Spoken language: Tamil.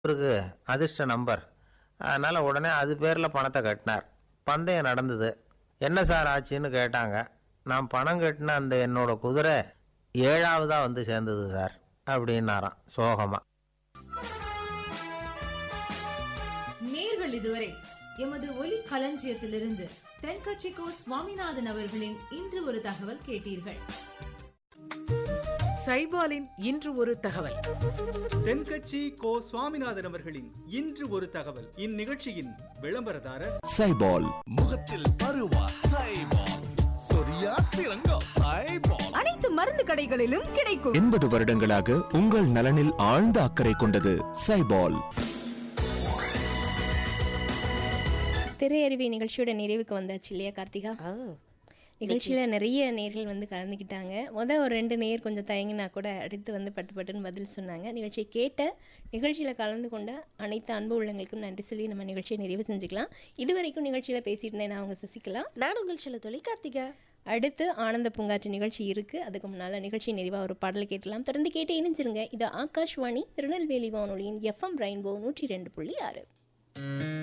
அவருக்கு அதிர்ஷ்ட நம்பர் அதனால் உடனே அது பேரில் பணத்தை கட்டினார் பந்தயம் நடந்தது என்ன சார் ஆச்சுன்னு கேட்டாங்க நான் பணம் கட்டின அந்த என்னோட குதிரை ஏழாவதாக வந்து சேர்ந்தது சார் அப்படின்னாராம் சோகமாக நேர்கள் இதுவரை எமது ஒலி களஞ்சியத்திலிருந்து தென்கட்சிக்கோ சுவாமிநாதன் அவர்களின் இன்று ஒரு தகவல் கேட்டீர்கள் சைபாலின் இன்று ஒரு தகவல் தென்கட்சி கோ சுவாமிநாதன் அவர்களின் இன்று ஒரு தகவல் இந்நிகழ்ச்சியின் விளம்பரதாரர் சைபால் முகத்தில் பருவா சைபால் சொரியா சிறங்கம் சைபால் அனைத்து மருந்து கடைகளிலும் கிடைக்கும் எண்பது வருடங்களாக உங்கள் நலனில் ஆழ்ந்த அக்கறை கொண்டது சைபால் திரையறிவி நிகழ்ச்சியோட நிறைவுக்கு வந்தாச்சு இல்லையா கார்த்திகா நிகழ்ச்சியில் நிறைய நேர்கள் வந்து கலந்துக்கிட்டாங்க மொதல் ஒரு ரெண்டு நேர் கொஞ்சம் தயங்கினா கூட அடுத்து வந்து பட்டு பட்டுன்னு பதில் சொன்னாங்க நிகழ்ச்சியை கேட்ட நிகழ்ச்சியில் கலந்து கொண்ட அனைத்து அன்பு உள்ளங்களுக்கும் நன்றி சொல்லி நம்ம நிகழ்ச்சியை நிறைவு செஞ்சுக்கலாம் இது வரைக்கும் நிகழ்ச்சியில் பேசிட்டு இருந்தேன் நான் அவங்க சசிகலா நான் உங்கள் செல்ல தொலை கார்த்திகா அடுத்து ஆனந்த பூங்காற்று நிகழ்ச்சி இருக்குது அதுக்கு முன்னால் நிகழ்ச்சி நிறைவாக ஒரு பாடல் கேட்டலாம் தொடர்ந்து கேட்டு இணைஞ்சிருங்க இது ஆகாஷ்வாணி திருநெல்வேலி வானொலியின் எஃப்எம் ரெயின்போ நூற்றி ரெண்டு புள்ளி ஆறு